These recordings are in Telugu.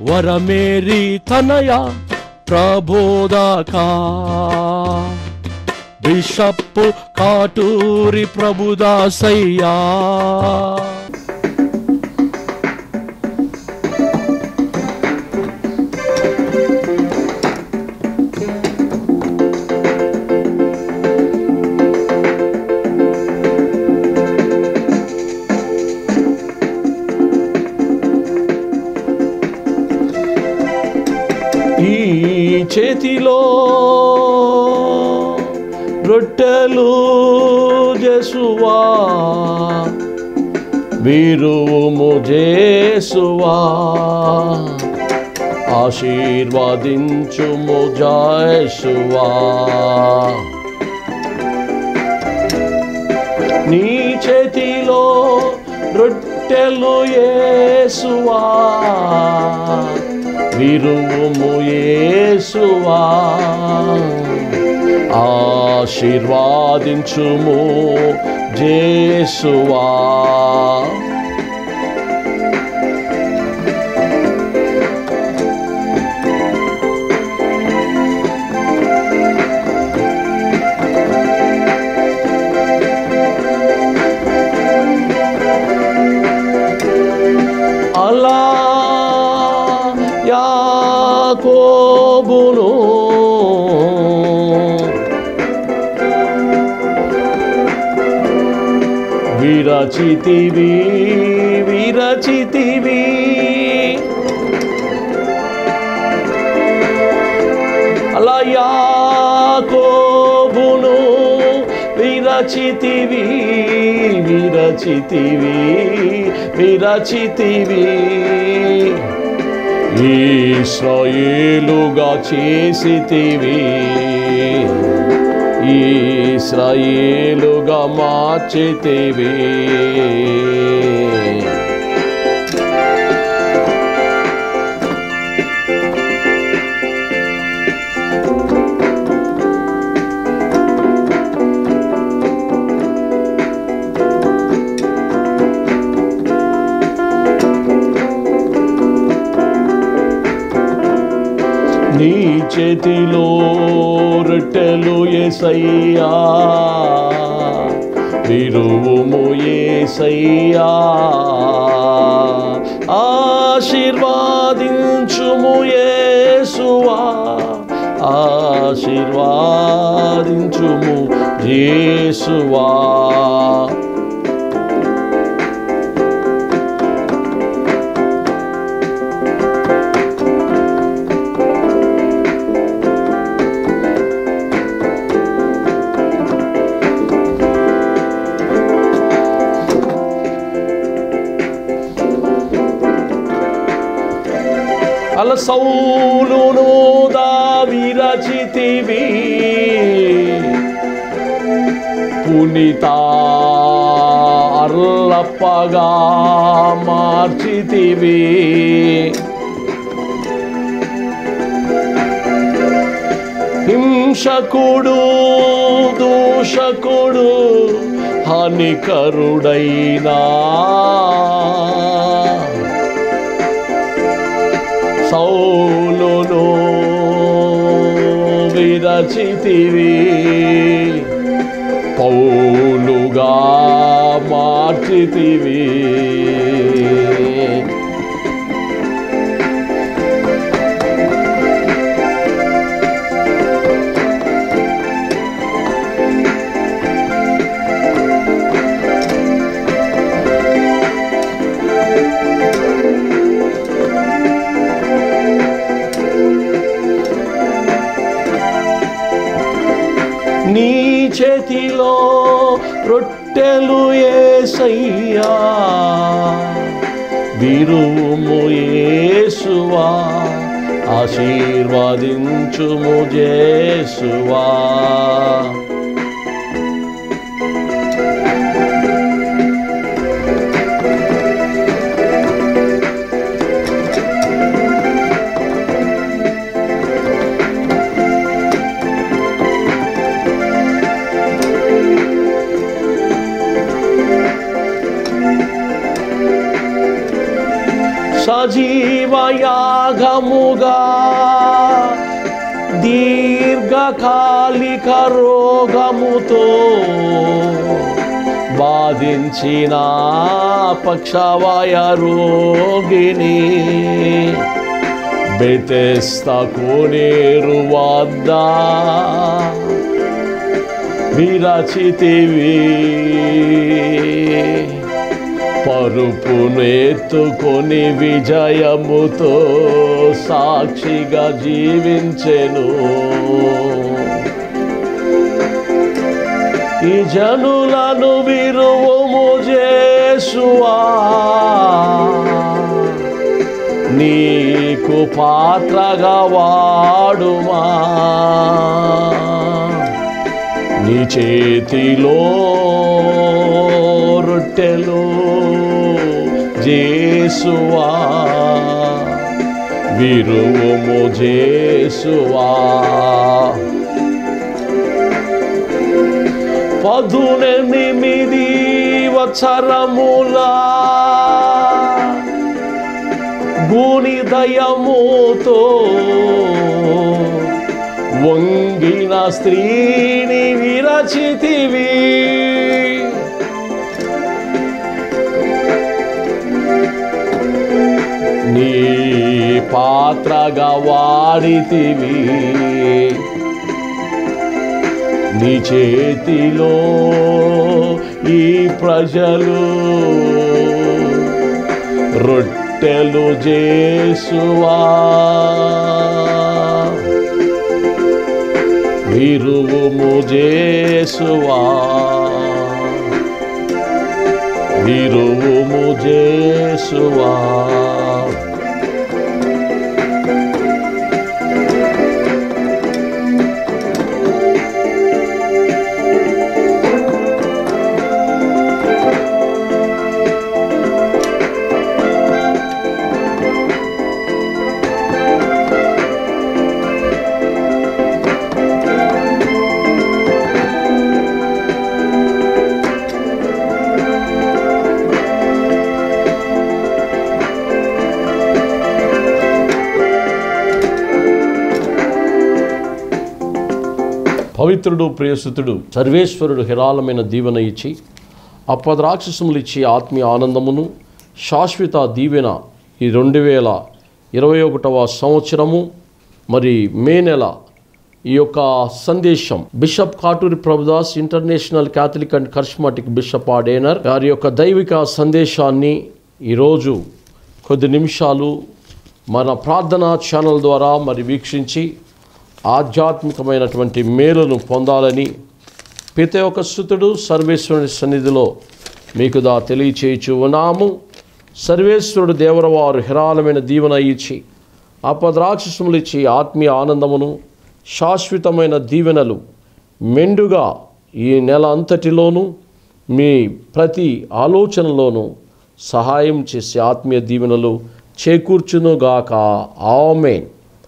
వరమేరి తనయ ప్రబోధక బిషప్పు కాటూరి ప్రభుదాసయ్యా ఈ చేతిలో రొట్టెలు జసువా వీరుము జేసువా ఆశీర్వదించుము జయసువా నీ చేతిలో రొట్టెలు యేసువా విరువుము యేసువా ఆశీర్వాదించుము జేసువా అలా యాకోబును విరచితివి విరచితివి అలా యాకోబును విరచితివి విరచితివి విరచితివి ఈశ్రయేలుగా చేసితివి ఈశ్రయేలుగా మార్చితివి నీ చేతిలో రొట్టెలు ఏసయ్యా విరువుము ఏసయ్యా ఆశీర్వాదించుము యేసువా ఆశీర్వాదించుము యేసువా అల సౌలును దావిరచితివి పునీత అర్లప్పగా మార్చితివి హింసకుడు దూషకుడు హానికరుడైనా సౌలును విరచితివి పౌలుగా మార్చితివి నీ చేతిలో రొట్టెలు ఏసయ్యా విరువుము యేసువా ఆశీర్వదించుము జేసువా సజీవ యాగముగా యాగముగా దీర్ఘకాలిక రోగముతో బాధించిన పక్షవాయ రోగిని బెతెస్త కోనేరు వద్ద విరచితివి పరుపును ఎత్తుకొని విజయముతో సాక్షిగా జీవించెను ఈ జనులను విరువము చేసువా నీకు పాత్రగా వాడుమా నీ చేతిలో రొట్టెలు జేసువా విరువము జేసువా పదునెనిమిది వచరములా గూని దయముతో వంగిన స్త్రీని విరచితివి నీ పాత్రగా వాడితివి నీ చేతిలో ఈ ప్రజలు రొట్టెలు చేసువా విరువుము చేసువా విరువుము చేసువా పవిత్రుడు ప్రియసుతుడు సర్వేశ్వరుడు హిరాలమైన దీవెన ఇచ్చి అప్పద్రాక్షసములు ఇచ్చి ఆత్మీయ ఆనందమును శాశ్వత దీవెన ఈ రెండు వేల ఇరవై ఒకటవ సంవత్సరము మరి మే నెల ఈ యొక్క సందేశం bishop Katuri Prabhudas international Catholic and charismatic bishop ఆడేనర్ వారి యొక్క దైవిక సందేశాన్ని ఈరోజు కొద్ది నిమిషాలు మన ప్రార్థనా ఛానల్ ద్వారా మరి వీక్షించి ఆధ్యాత్మికమైనటువంటి మేలును పొందాలని ప్రతి ఒక్క స్థుతుడు సర్వేశ్వరుని సన్నిధిలో మీకు దా తెలియచేయచు ఉన్నాము సర్వేశ్వరుడు దేవరవారు హిరాలమైన దీవెన ఇచ్చి అపద్రాక్షసములు ఇచ్చి ఆత్మీయ ఆనందమును శాశ్వతమైన దీవెనలు మెండుగా ఈ నెల అంతటిలోనూ మీ ప్రతి ఆలోచనలోనూ సహాయం చేసే ఆత్మీయ దీవెనలు చేకూర్చునుగాక ఆమెన్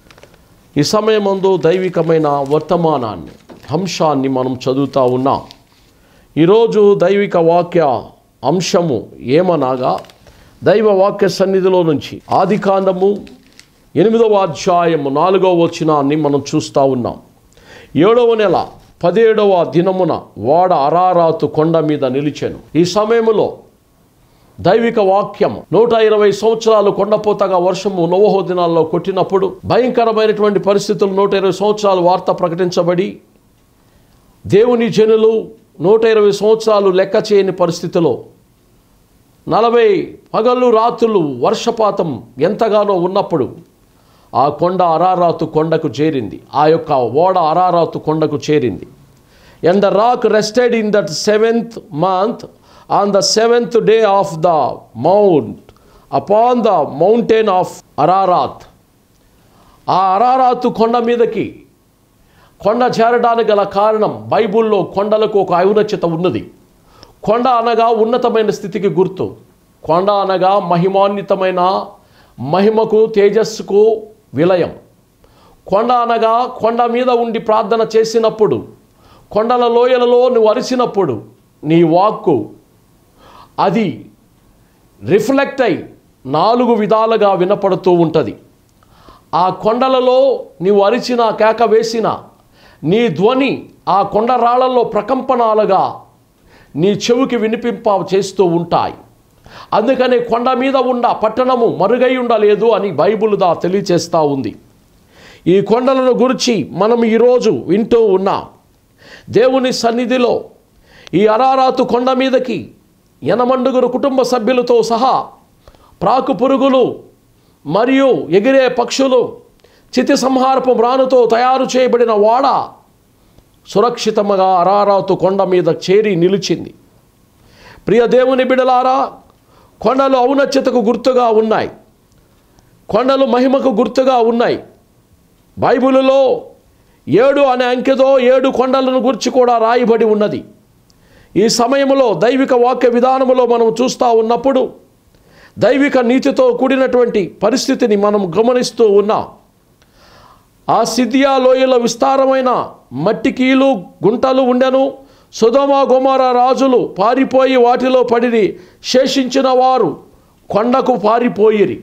ఈ సమయమందు దైవికమైన వర్తమానాన్ని అంశాన్ని మనం చదువుతూ ఉన్నాం ఈరోజు దైవిక వాక్య అంశము ఏమనగా దైవ వాక్య సన్నిధిలో నుంచి ఆదికాండము ఎనిమిదవ అధ్యాయము నాలుగవ వచనాన్ని మనం చూస్తూ ఉన్నాం ఏడవ నెల పదిహేడవ దినమున వాడ అరారాతు కొండ మీద నిలిచాను ఈ సమయంలో దైవిక వాక్యం నూట ఇరవై సంవత్సరాలు కొండపోతగా వర్షము నవోహో దినాల్లో కొట్టినప్పుడు భయంకరమైనటువంటి పరిస్థితులు నూట ఇరవై సంవత్సరాలు వార్త ప్రకటించబడి దేవుని జనులు నూట ఇరవై సంవత్సరాలు లెక్క చేయని పరిస్థితిలో నలభై పగళ్ళు రాత్రులు వర్షపాతం ఎంతగానో ఉన్నప్పుడు ఆ కొండ అరారాతు కొండకు చేరింది ఆ యొక్క ఓడ అరారాతు కొండకు చేరింది and the ark rested in that seventh month on the seventh day of the mount upon the mountain of Ararat ఆ అరారాతు కొండ మీదకి కొండ చేరడానికి గల కారణం బైబిల్లో కొండలకు ఒక ఔన్నత్యత ఉన్నది కొండ అనగా ఉన్నతమైన స్థితికి గుర్తు కొండ అనగా మహిమాన్వితమైన మహిమకు తేజస్సుకు విలయం కొండ అనగా కొండ మీద ఉండి ప్రార్థన చేసినప్పుడు కొండల లోయలలో నువ్వు అరిసినప్పుడు నీ వాక్కు అది రిఫ్లెక్ట్ అయి నాలుగు విధాలుగా వినపడుతూ ఉంటుంది ఆ కొండలలో నీవు అరిచిన కేక వేసిన నీ ధ్వని ఆ కొండ రాళ్లలో ప్రకంపనాలుగా నీ చెవికి వినిపింప చేస్తూ ఉంటాయి అందుకనే కొండ మీద ఉన్న పట్టణము మరుగై ఉండలేదు అని బైబిల్ దా తెలియచేస్తూ ఉంది ఈ కొండలను గురించి మనం ఈరోజు వింటూ ఉన్నాం దేవుని సన్నిధిలో ఈ అరారాతు కొండ మీదకి ఎనమండుగురు కుటుంబ సభ్యులతో సహా ప్రాకు పురుగులు మరియు ఎగిరే పక్షులు చితి సంహారపు మ్రానుతో తయారు చేయబడిన వాడ సురక్షితముగా అరారాతు కొండ మీద చేరి నిలిచింది ప్రియ దేవుని బిడలారా కొండలు ఔన్నత్యతకు గుర్తుగా ఉన్నాయి కొండలు మహిమకు గుర్తుగా ఉన్నాయి బైబిలులో ఏడు అనే అంకెతో ఏడు కొండలను గురించి కూడా రాయబడి ఉన్నది ఈ సమయంలో దైవిక వాక్య విధానములో మనం చూస్తూ ఉన్నప్పుడు దైవిక నీతితో కూడినటువంటి పరిస్థితిని మనం గమనిస్తూ ఉన్నాం ఆ సిద్ధియా లోయల విస్తారమైన మట్టి కీలు గుంటలు ఉండెను సుధమ గుమార రాజులు పారిపోయి వాటిలో పడిరి శేషించిన వారు కొండకు పారిపోయిరి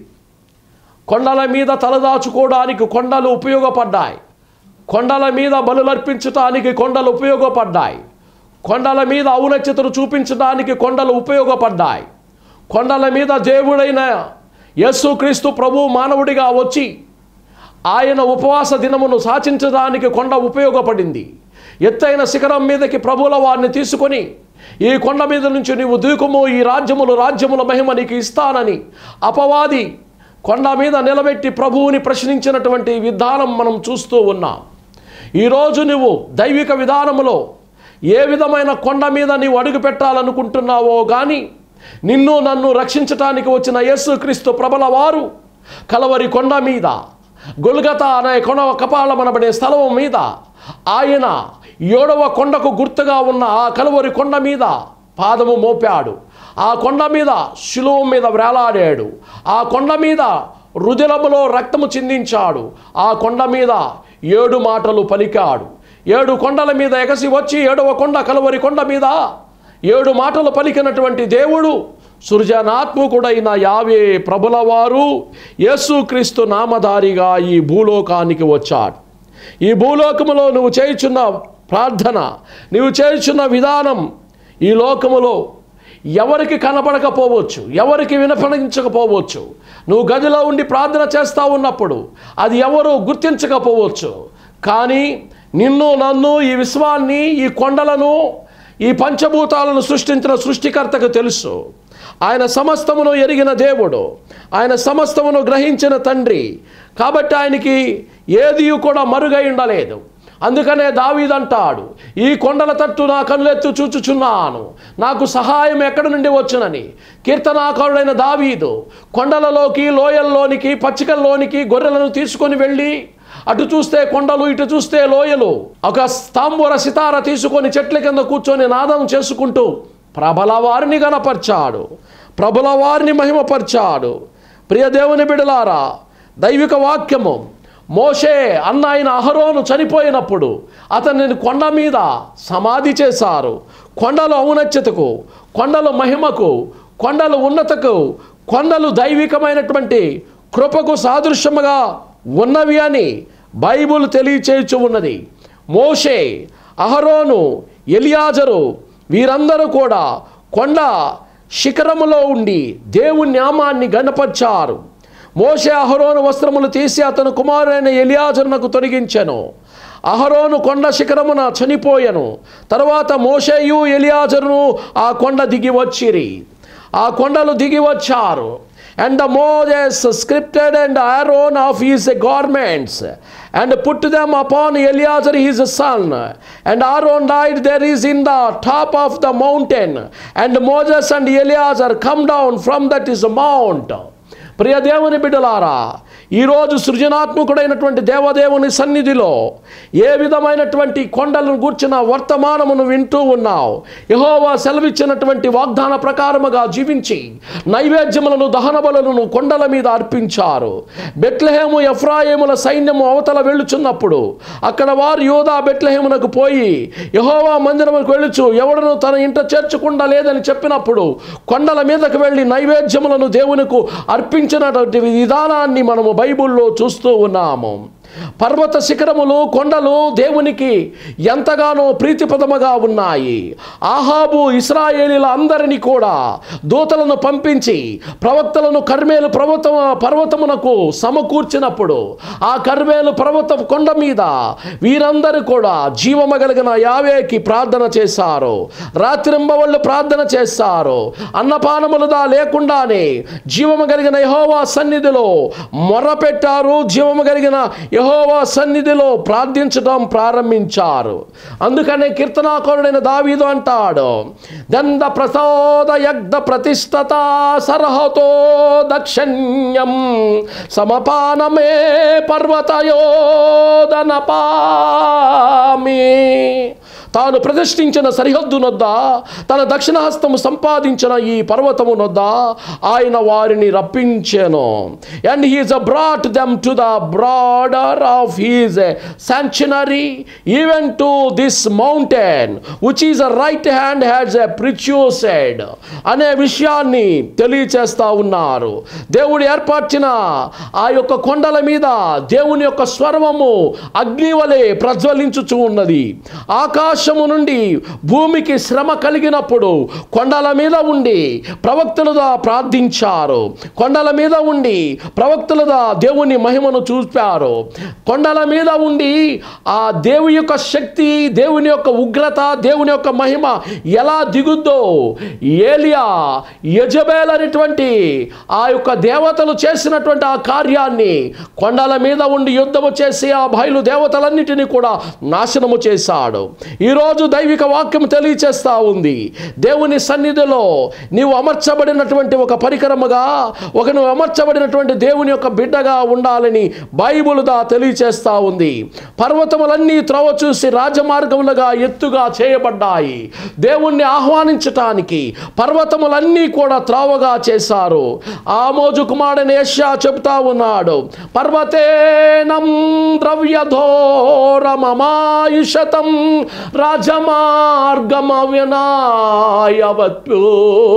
కొండల మీద తలదాచుకోవడానికి కొండలు ఉపయోగపడ్డాయి కొండల మీద బలులర్పించటానికి కొండలు ఉపయోగపడ్డాయి కొండల మీద ఔనత్యతను చూపించడానికి కొండలు ఉపయోగపడ్డాయి కొండల మీద దేవుడైన యేసుక్రీస్తు ప్రభు మానవుడిగా వచ్చి ఆయన ఉపవాస దినమును సాచించడానికి కొండ ఉపయోగపడింది ఎత్తైన శిఖరం మీదకి ప్రభుల వారిని తీసుకొని ఈ కొండ మీద నుంచి నీవు దూకుము ఈ రాజ్యములు రాజ్యముల మహిమ నీకు ఇస్తానని అపవాది కొండ మీద నిలబెట్టి ప్రభువుని ప్రశ్నించినటువంటి విధానం మనం చూస్తూ ఉన్నాం ఈరోజు నువ్వు దైవిక విధానములో ఏ విధమైన కొండ మీద నీవు అడుగు పెట్టాలనుకుంటున్నావో కానీ నిన్ను నన్ను రక్షించటానికి వచ్చిన యేసుక్రీస్తు ప్రబల వారు కలవరి కొండ మీద గొల్గత అనే కొండ కపాలమనబడే స్థలం మీద ఆయన ఏడవ కొండకు గుర్తుగా ఉన్న ఆ కలవరి కొండ మీద పాదము మోపాడు ఆ కొండ మీద శిలువ మీద వేలాడాడు ఆ కొండ మీద రుదిరములో రక్తము చిందించాడు ఆ కొండ మీద ఏడు మాటలు పలికాడు ఏడు కొండల మీద ఎగసి వచ్చి ఏడవ కొండ కలవరి కొండ మీద ఏడు మాటలు పలికినటువంటి దేవుడు సృజనాత్మకుడైన యావే ప్రభులవారు యేసుక్రీస్తు నామధారిగా ఈ భూలోకానికి వచ్చాడు ఈ భూలోకములో నువ్వు చేయుచున్న ప్రార్థన నువ్వు చేయుచున్న విధానం ఈ లోకములో ఎవరికి కనపడకపోవచ్చు ఎవరికి వినపడించకపోవచ్చు నువ్వు గదిలో ఉండి ప్రార్థన చేస్తూ ఉన్నప్పుడు అది ఎవరు గుర్తించకపోవచ్చు కానీ నిన్ను నన్ను ఈ విశ్వాన్ని ఈ కొండలను ఈ పంచభూతాలను సృష్టించిన సృష్టికర్తకు తెలుసు ఆయన సమస్తమును ఎరిగిన దేవుడు ఆయన సమస్తమును గ్రహించిన తండ్రి కాబట్టి ఆయనకి ఏది కూడా మరుగై ఉండలేదు అందుకనే దావీదంటాడు ఈ కొండల తట్టు నా కనులెత్తు చూచుచున్నాను నాకు సహాయం ఎక్కడి నుండి వచ్చునని కీర్తనాకారుడైన దావీదు కొండలలోకి లోయల్లోనికి పచ్చికల్లోనికి గొర్రెలను తీసుకొని వెళ్ళి అటు చూస్తే కొండలు ఇటు చూస్తే లోయలు ఒక స్తాంబూర సితార తీసుకొని చెట్ల కింద కూర్చొని నాదం చేసుకుంటూ ప్రబల వారిని గనపరిచాడు ప్రబల వారిని మహిమపరిచాడు ప్రియ దేవుని బిడలారా దైవిక వాక్యము మోషే అన్న ఆయన అహరోను చనిపోయినప్పుడు అతనిని కొండ మీద సమాధి చేశారు కొండలు ఔన్నత్యతకు కొండలు మహిమకు కొండలు ఉన్నతకు కొండలు దైవికమైనటువంటి కృపకు సాదృశ్యముగా ఉన్నవి అని బైబుల్ తెలియచేయచ్చు ఉన్నది మోషే అహరోను ఎలియాజరు వీరందరూ కూడా కొండ శిఖరములో ఉండి దేవుని నామాన్ని గణపరిచారు మోషే అహరోను వస్త్రములు తీసి అతను కుమారుడైన ఎలియాజరునకు తొలగించెను అహరోను కొండ శిఖరమున చనిపోయెను తర్వాత మోషేయు ఎలియాజరును ఆ కొండ దిగి వచ్చిరి ఆ కొండలు దిగి వచ్చారు and the Moses scripted and Aaron of his garments and put them upon Eleazar his son. And Aaron died there is in the top of the mountain. And Moses and Eleazar come down from that is mount. ప్రియ దేవుని బిడ్డలారా ఈరోజు సృజనాత్మకుడైనటువంటి దేవదేవుని సన్నిధిలో ఏ విధమైనటువంటి కొండలను గూర్చిన వర్తమానమును వింటూ ఉన్నావు యహోవా సెలవిచ్చినటువంటి వాగ్దాన ప్రకారముగా జీవించి నైవేద్యములను దహన బలులను కొండల మీద అర్పించారు బెట్లహేము ఎఫ్రాయిముల సైన్యము అవతల వెళ్ళుచున్నప్పుడు అక్కడ వారు యోధా బెట్లహేమునకు పోయి యహోవా మందిరముకు వెళ్ళుచు ఎవడను తన ఇంట చేర్చకుండా లేదని చెప్పినప్పుడు కొండల మీదకు వెళ్ళి నైవేద్యములను దేవునికి అర్పించినటువంటి విధానాన్ని మనము బైబిల్లో చూస్తూ ఉన్నాము పర్వత శిఖరములు కొండలు దేవునికి ఎంతగానో ప్రీతిపదముగా ఉన్నాయి ఆహాబు ఇస్రాయేలీల అందరినీ కూడా దూతలను పంపించి ప్రవక్తలను కర్మేలు పర్వత పర్వతమునకు సమకూర్చినప్పుడు ఆ కర్మేలు పర్వత కొండ మీద వీరందరూ కూడా జీవము కలిగిన యావేకి ప్రార్థన చేశారు రాత్రింబవళ్ళు ప్రార్థన చేశారు అన్నపానములుదా లేకుండానే జీవము కలిగిన యహోవా సన్నిధిలో మొరపెట్టారు జీవము కలిగిన యహోవా సన్నిధిలో ప్రార్థించడం ప్రారంభించారు అందుకనే కీర్తనాకోరుడైన దావీదు అంటాడు దంద ప్రసోద యగ్ధ ప్రతిష్టత సరహతో దక్షిణ్యం సమపానమే పర్వతయోదనపామి తాను ప్రతిష్ఠించిన సరిహద్దు నొద్ద తన దక్షిణ హస్తము సంపాదించిన ఈ పర్వతము నొద్ద ఆయన వారిని రప్పించెను and he's brought them to the border of his sanctuary even to this mountain which is a right hand had a purchased అనే విషయాన్ని తెలియచేస్తా ఉన్నారు దేవుడు ఏర్పరిచిన ఆ యొక్క కొండల మీద దేవుని యొక్క స్వరము అగ్ని వలె ప్రజ్వలించుచు ఉన్నది ఆకాశము నుండి భూమికి శ్రమ కలిగినప్పుడు కొండల మీద ఉండి ప్రవక్తలుగా ప్రార్థించారు కొండల మీద ఉండి ప్రవక్తలుగా దేవుని మహిమను చూపారు కొండల మీద ఉండి ఆ దేవుని యొక్క శక్తి దేవుని యొక్క ఉగ్రత దేవుని యొక్క మహిమ ఎలా దిగుద్దో ఏలియా యజబేల్ అనేటువంటి ఆ యొక్క దేవతలు చేసినటువంటి ఆ కార్యాన్ని కొండల మీద ఉండి యుద్ధము చేసి ఆ బయలు దేవతలన్నిటినీ కూడా నాశనము చేశాడు ఈరోజు దైవిక వాక్యం తెలియచేస్తా ఉంది దేవుని సన్నిధిలో నీవు అమర్చబడినటువంటి ఒక పరికరముగా ఒక నువ్వు అమర్చబడినటువంటి దేవుని యొక్క బిడ్డగా ఉండాలని బైబుల్ దా తెలియచేస్తా ఉంది పర్వతములన్నీ త్రవ చూసి రాజమార్గములుగా ఎత్తుగా చేయబడ్డాయి దేవుణ్ణి ఆహ్వానించటానికి పర్వతములన్నీ కూడా త్రావగా చేశారు ఆమోజు కుమారుడైన యశ్యా చెప్తా ఉన్నాడు పర్వతేనం ద్రవ్యధోరమమాయుషతం రాజమార్గమ వినాయవత్యో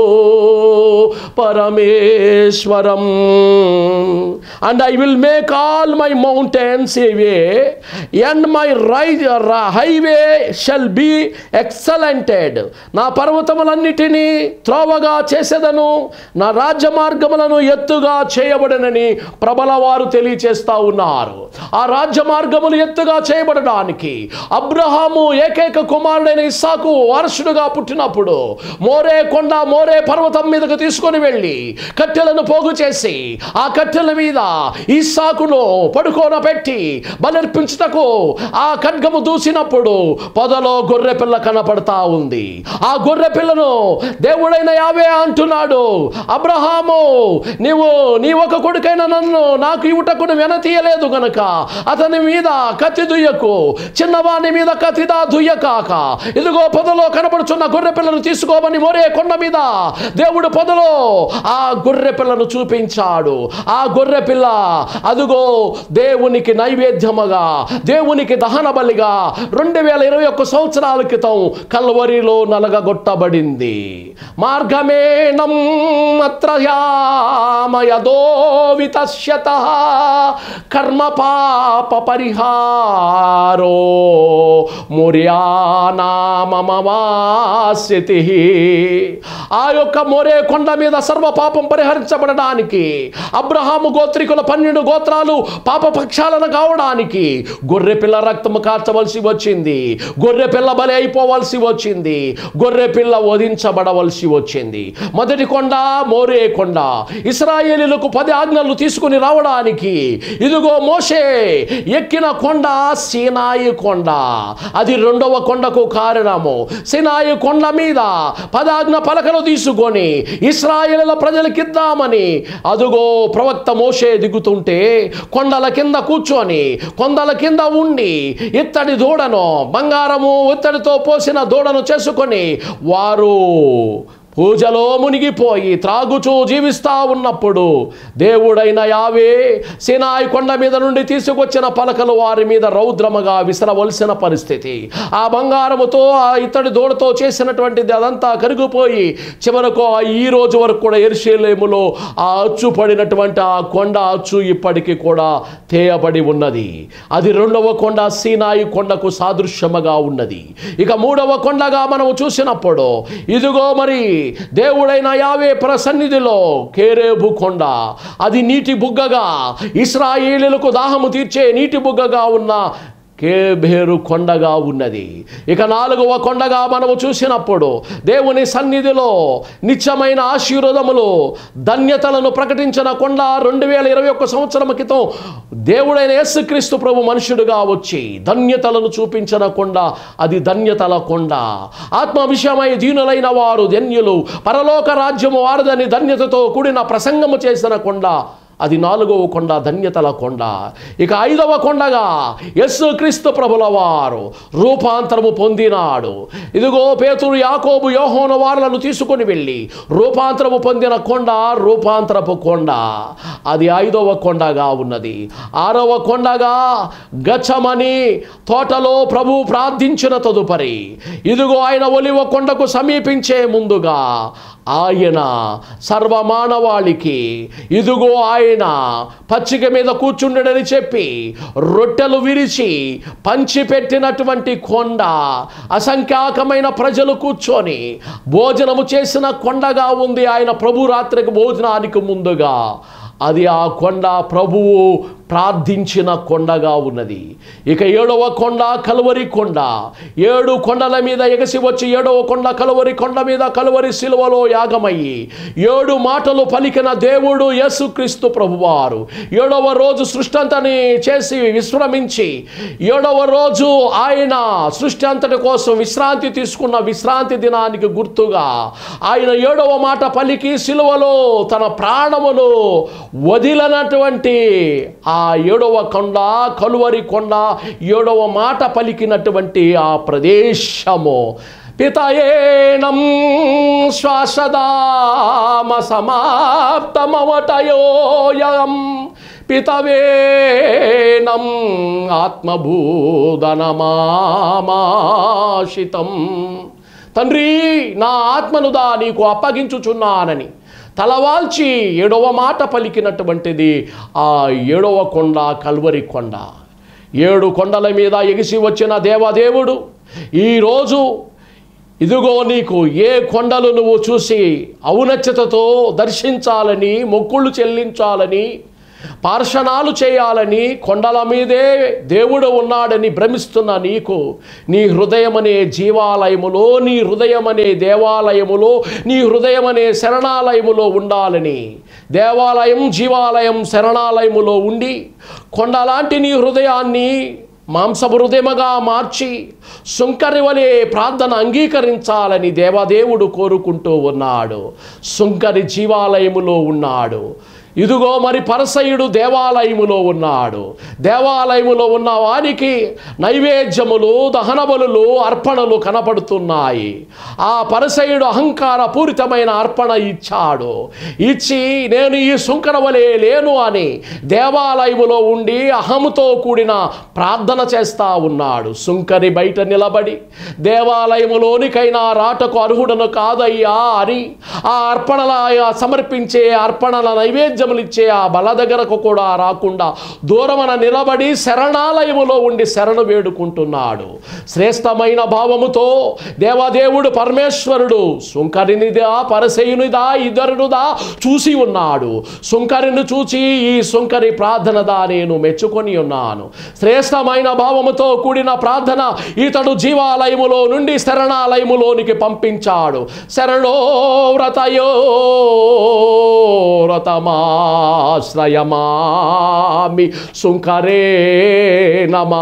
పరమేశ్వరం and I will make all my mountains way and my రై హైవే షెల్ బి ఎక్సలెంటెడ్ నా పర్వతములన్నిటినీ త్రోవగా చేసేదను నా రాజ్య మార్గములను ఎత్తుగా చేయబడనని ప్రబల వారు తెలియచేస్తా ఉన్నారు ఆ రాజ్య మార్గములు ఎత్తుగా చేయబడడానికి అబ్రహాము ఏకైక కుమారుడైన ఇస్సాకు వారసుడుగా పుట్టినప్పుడు మోరే కొండ మోరే పర్వతం మీదకు తీసుకొని వెళ్ళి కట్టెలను పోగు చేసి ఆ కట్టెల మీద ఇస్సాకును పడుకోన పెట్టి బలర్పించుటకు ఆ ఖడ్గము దూసినప్పుడు పొదలో గొర్రె పిల్ల కనపడతా ఉంది ఆ గొర్రె పిల్లను దేవుడైన యావే అంటున్నాడు అబ్రహాము నీవు నీ ఒక కొడుకైన నన్ను నాకు ఇవుటకు వెనతీయలేదు గనక అతని మీద కత్తి దుయ్యకు చిన్నవాని మీద కత్తిదా దుయ్యకాక ఇదిగో పొదలో కనబడుచున్న గొర్రె పిల్లను తీసుకోమని మోరే కొండ మీద దేవుడు పొదలో ఆ గొర్రె పిల్లను చూపించాడు ఆ గొర్రె పిల్ల అదిగో దేవునికి నైవేద్యముగా దేవునికి దహన బలిగా రెండు వేల ఇరవై ఒక్క సంవత్సరాల క్రితం కల్వరిలో నలగగొట్టబడింది మార్గమేణం అత్రయామయదో వితశ్యత కర్మ పాప పరిహారో ముర్యానామవాస్యతి ఆ యొక్క మోరే కొండ మీద సర్వ పాపం పరిహరించబడడానికి అబ్రహాము గోత్రికుల పన్నెండు గోత్రాలు పాపపక్షాలను కావడానికి గొర్రె పిల్ల రక్తము కార్చవలసి వచ్చింది గొర్రె పిల్ల బలి అయిపోవలసి వచ్చింది గొర్రె పిల్ల వధించబడవలసి వచ్చింది మొదటి కొండ మోరే కొండ ఇస్రాయేలీలకు పది ఆజ్ఞలు తీసుకుని రావడానికి ఇదిగో మోషే ఎక్కిన కొండ సీనాయి కొండ అది రెండవ కొండకు కారణము సీనాయి కొండ మీద పదాజ్ఞ పలకలు తీసుకొని ఇస్రాయేలీల ప్రజలకిద్దామని అదుగో ప్రవక్త మోషే దిగుతుంటే కొండల కింద కూర్చొని కొండల కింద ఉండి ఇత్తడి దూడను బంగారము ఇత్తడితో పోసిన దూడను చేసుకొని వారు పూజలో మునిగిపోయి త్రాగుచూ జీవిస్తా ఉన్నప్పుడు దేవుడైన యావే సినాయి కొండ మీద నుండి తీసుకొచ్చిన పలకలు వారి మీద రౌద్రముగా విసరవలసిన పరిస్థితి ఆ బంగారముతో ఆ ఇత్తడి దూడతో చేసినటువంటిది అదంతా కరిగిపోయి చివరకు ఆ ఈ రోజు వరకు కూడా ఎరుషలేములో ఆ అచ్చు పడినటువంటి ఆ కొండ అచ్చు ఇప్పటికీ కూడా తేయబడి ఉన్నది అది రెండవ కొండ సీనాయి కొండకు సాదృశ్యముగా ఉన్నది ఇక మూడవ కొండగా మనము చూసినప్పుడు ఇదిగో మరి దేవుడైన యావే ప్రసన్నిధిలో కేరేబు కొండ అది నీటి బుగ్గగా ఇస్రాయేలీలకు దాహము తీర్చే నీటి బుగ్గగా ఉన్న కేబేరు కొండగా ఉన్నది ఇక నాలుగవ కొండగా మనము చూసినప్పుడు దేవుని సన్నిధిలో నిత్యమైన ఆశీర్వాదములు ధన్యతలను ప్రకటించిన కొండ రెండు వేల ఇరవై ఒక్క సంవత్సరం క్రితం దేవుడైన యేసుక్రీస్తు ప్రభు మనుషుడుగా వచ్చి ధన్యతలను చూపించిన కొండ అది ధన్యతల కొండ ఆత్మ విషయమై దీనులైన వారు ధన్యులు పరలోక రాజ్యము వారదని ధన్యతతో కూడిన ప్రసంగము చేసిన కొండ అది నాలుగవ కొండ ధన్యతల కొండ ఇక ఐదవ కొండగా యస్సు క్రీస్తు ప్రభుల వారు రూపాంతరము పొందినాడు ఇదిగో పేతురు యాకోబు యోహోను వారులను తీసుకొని వెళ్ళి రూపాంతరము పొందిన కొండ రూపాంతరపు కొండ అది ఐదవ కొండగా ఉన్నది ఆరవ కొండగా గచ్చమని తోటలో ప్రభు ప్రార్థించిన తదుపరి ఇదిగో ఆయన ఒలివ కొండకు సమీపించే ముందుగా ఆయన సర్వమానవాళికి ఇదిగో ఆయన పచ్చిక మీద కూర్చుండడని చెప్పి రొట్టెలు విరిచి పంచిపెట్టినటువంటి కొండ అసంఖ్యాకమైన ప్రజలు కూర్చొని భోజనము చేసిన కొండగా ఉంది ఆయన ప్రభు రాత్రికి భోజనానికి ముందుగా అది ఆ కొండ ప్రభువు ప్రార్థించిన కొండగా ఉన్నది ఇక ఏడవ కొండ కలువరి కొండ ఏడు కొండల మీద ఎగసి వచ్చి ఏడవ కొండ కలువరి కొండ మీద కలువరి శిలువలో యాగమయ్యి ఏడు మాటలు పలికిన దేవుడు యేసుక్రీస్తు ప్రభువారు ఏడవ రోజు సృష్టి అంతని చేసి విశ్రమించి ఏడవ రోజు ఆయన సృష్టి అంతటి కోసం విశ్రాంతి తీసుకున్న విశ్రాంతి దినానికి గుర్తుగా ఆయన ఏడవ మాట పలికి శిలువలో తన ప్రాణమును వదిలనటువంటి ఆ ఏడవ కొండ కలువరి కొండ ఏడవ మాట పలికినటువంటి ఆ ప్రదేశము పితయేనం శ్వాసదామ సమాప్తమవటయోయం పితవేనం ఆత్మభూదనమామాషితం తండ్రి నా ఆత్మనుదా నీకు అప్పగించుచున్నానని తలవాల్చి ఏడవ మాట పలికినటువంటిది ఆ ఏడవ కొండ కల్వరి కొండ ఏడు కొండల మీద ఎగిసి వచ్చిన దేవదేవుడు ఈరోజు ఇదిగో నీకు ఏ కొండలు నువ్వు చూసి ఔనత్యతతో దర్శించాలని మొక్కుళ్ళు చెల్లించాలని పార్శనాలు చేయాలని కొండల మీదే దేవుడు ఉన్నాడని భ్రమిస్తున్న నీకు నీ హృదయం అనే జీవాలయములో నీ హృదయం అనే దేవాలయములో నీ హృదయం అనే శరణాలయములో ఉండాలని దేవాలయం జీవాలయం శరణాలయములో ఉండి కొండలాంటి నీ హృదయాన్ని మాంసపు హృదయముగా మార్చి సుంకరి వలె ప్రార్థన అంగీకరించాలని దేవదేవుడు కోరుకుంటూ ఉన్నాడు సుంకరి జీవాలయములో ఉన్నాడు ఇదిగో మరి పరసయుడు దేవాలయములో ఉన్నాడు దేవాలయములో ఉన్న వానికి నైవేద్యములు దహన బలులు అర్పణలు కనపడుతున్నాయి ఆ పరసయుడు అహంకార పూరితమైన అర్పణ ఇచ్చాడు ఇచ్చి నేను ఈ సుంకర వలె లేను అని దేవాలయములో ఉండి అహముతో కూడిన ప్రార్థన చేస్తా ఉన్నాడు సుంకరి బయట నిలబడి దేవాలయములోనికైనా రాటకు అర్హుడను కాదయ్యా అని ఆ అర్పణల సమర్పించే అర్పణల నైవేద్యములు ఇచ్చే ఆ బల దగ్గరకు కూడా రాకుండా దూరమన నిలబడి శరణాలయములో ఉండి శరణు వేడుకుంటున్నాడు శ్రేష్టమైన భావముతో దేవదేవుడు పరమేశ్వరుడు సుంకరినిదా పరసేయునిదా ఇద్దరునుదా చూసి ఉన్నాడు సుంకరిని చూచి ఈ సుంకరి ప్రార్థనదా నేను మెచ్చుకొని ఉన్నాను శ్రేష్టమైన భావముతో కూడిన ప్రార్థన ఇతడు జీవాలయములో నుండి శరణాలయములోనికి పంపించాడు శరణో వ్రతయో వ్రతమాశ్రయమామి సుంకరే నమ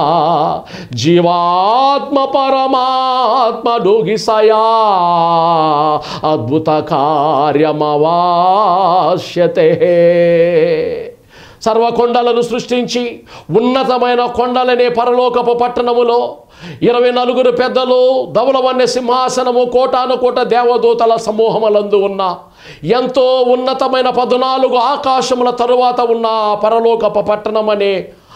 జీవాత్మ పరమాత్మ డోగిసయా అద్భుత కార్యమవాస్యతే సర్వకొండలను సృష్టించి ఉన్నతమైన కొండలనే పరలోకపు పట్టణములో ఇరవై నలుగురు పెద్దలు ధవలవన్య సింహాసనము కోటాను కోట దేవదూతల సమూహములందు ఉన్న ఎంతో ఉన్నతమైన పద్నాలుగు ఆకాశముల తరువాత ఉన్న ఆ పరలోకపు పట్టణం అనే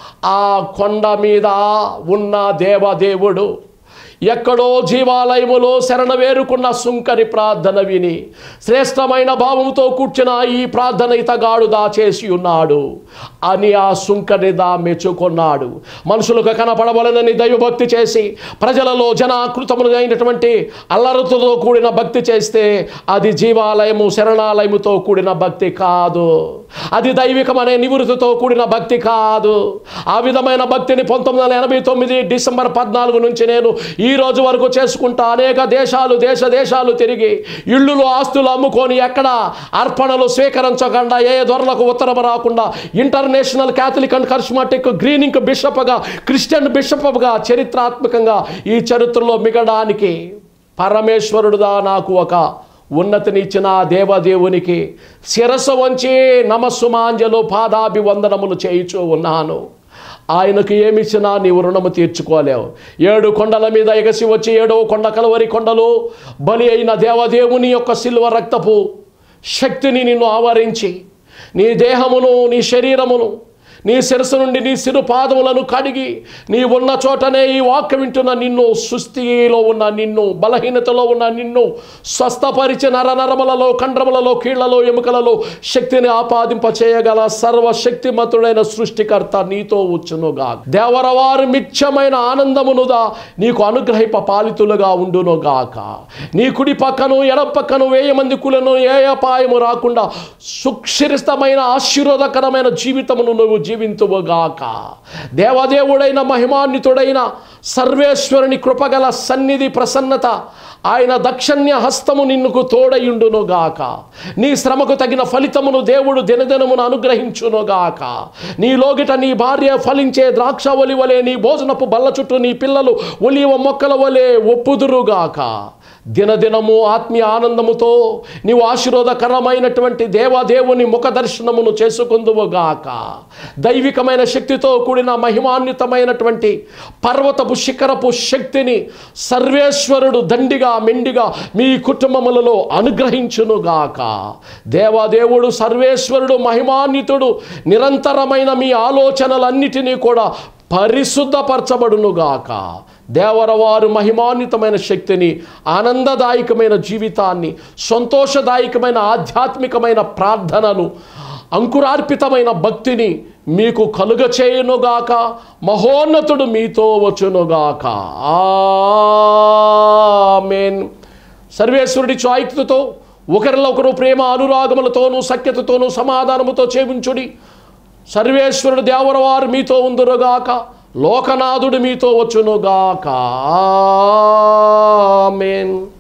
ఆ కొండ మీద ఉన్న దేవదేవుడు ఎక్కడో జీవాలయములో శరణ వేరుకున్న సుంకరి ప్రార్థన విని శ్రేష్టమైన భావముతో కూర్చున్న ఈ ప్రార్థన ఇతగాడు దాచేసి ఉన్నాడు అని ఆ సుంకరి దా మెచ్చుకొన్నాడు మనుషులకు కనపడవలనని దైవభక్తి చేసి ప్రజలలో జనాకృతములు అయినటువంటి అల్లరుతో కూడిన భక్తి చేస్తే అది జీవాలయము శరణాలయముతో కూడిన భక్తి కాదు అది దైవికమనే నివృత్తితో కూడిన భక్తి కాదు ఆ విధమైన భక్తిని పంతొమ్మిది వందల ఎనభై తొమ్మిది డిసెంబర్ పద్నాలుగు నుంచి నేను ఈ రోజు వరకు చేసుకుంటా అనేక దేశాలు దేశ దేశాలు తిరిగి ఇళ్ళులు ఆస్తులు అమ్ముకొని ఎక్కడ అర్పణలు స్వీకరించకుండా ఏ దొరలకు ఉత్తరం రాకుండా ఇంటర్నేషనల్ క్యాథలిక్ అండ్ కర్స్మాటిక్ గ్రీనింగ్ బిషప్గా క్రిస్టియన్ బిషప్గా చరిత్రాత్మకంగా ఈ చరిత్రలో మిగడానికి పరమేశ్వరుడుదా నాకు ఒక ఉన్నతినిచ్చిన ఆ దేవదేవునికి శిరస్సు వంచి నమస్సుమాంజలు పాదాభివందనములు చేయుచూ ఉన్నాను ఆయనకు ఏమిచ్చినా నీవు రుణము తీర్చుకోలేవు ఏడు కొండల మీద ఎగసి వచ్చి ఏడవ కొండ కలవరి కొండలు బలి అయిన దేవదేవుని యొక్క సిల్వ రక్తపు శక్తిని నిన్ను ఆవరించి నీ దేహమును నీ శరీరమును నీ శిరస్సు నుండి నీ సిరు పాదములను కడిగి నీ ఉన్న చోటనే ఈ వాక్య వింటున్న నిన్ను సుస్థిలో ఉన్న నిన్ను బలహీనతలో ఉన్న నిన్ను స్వస్థపరిచి నరనరములలో కండ్రములలో కీళ్లలో ఎముకలలో శక్తిని ఆపాదింప చేయగల సర్వశక్తిమంతుడైన సృష్టికర్త నీతో వచ్చునుగా దేవరవారు మిచ్చమైన ఆనందమునుదా నీకు అనుగ్రహిప పాలితులుగా ఉండునుగాక నీ కుడి పక్కను ఎడ పక్కను వేయ మంది కులను ఏ అపాయము రాకుండా సుక్షిరిస్తమైన ఆశీర్వాదకరమైన జీవితమును నువ్వు జీవింతువుగాక దేవదేవుడైన మహిమాన్వితుడైన సర్వేశ్వరుని కృపగల సన్నిధి ప్రసన్నత ఆయన దక్షిణ్య హస్తము నిన్నుకు తోడయుండునుగాక నీ శ్రమకు తగిన ఫలితమును దేవుడు దినదినమును అనుగ్రహించునుగాక నీ లోగిట నీ భార్య ఫలించే ద్రాక్ష ఒలి వలె నీ భోజనపు బల్ల చుట్టూ నీ పిల్లలు ఒలివ మొక్కల వలె ఒప్పుదురుగాక దినదినము ఆత్మీయ ఆనందముతో నీవు ఆశీర్వాదకరమైనటువంటి దేవదేవుని ముఖ దర్శనమును చేసుకుందువుగాక దైవికమైన శక్తితో కూడిన మహిమాన్వితమైనటువంటి పర్వతపు శిఖరపు శక్తిని సర్వేశ్వరుడు దండిగా మెండిగా మీ కుటుంబములలో అనుగ్రహించునుగాక దేవదేవుడు సర్వేశ్వరుడు మహిమాన్వితుడు నిరంతరమైన మీ ఆలోచనలన్నిటినీ కూడా పరిశుద్ధపరచబడునుగాక దేవరవారు మహిమాన్వితమైన శక్తిని ఆనందదాయకమైన జీవితాన్ని సంతోషదాయకమైన ఆధ్యాత్మికమైన ప్రార్థనను అంకురార్పితమైన భక్తిని మీకు కలుగ చేయునుగాక మహోన్నతుడు మీతో వచ్చునుగాక ఆమేన్ సర్వేశ్వరుడి చాయిత్తుతో ఒకరిలో ఒకరు ప్రేమ అనురాగములతోనూ సఖ్యతతోనూ సమాధానముతో చేయించుడి సర్వేశ్వరుడు దేవరవారు మీతో ఉందురుగాక లోకనాథుడు మీతో వచ్చునుగాక ఆమేన్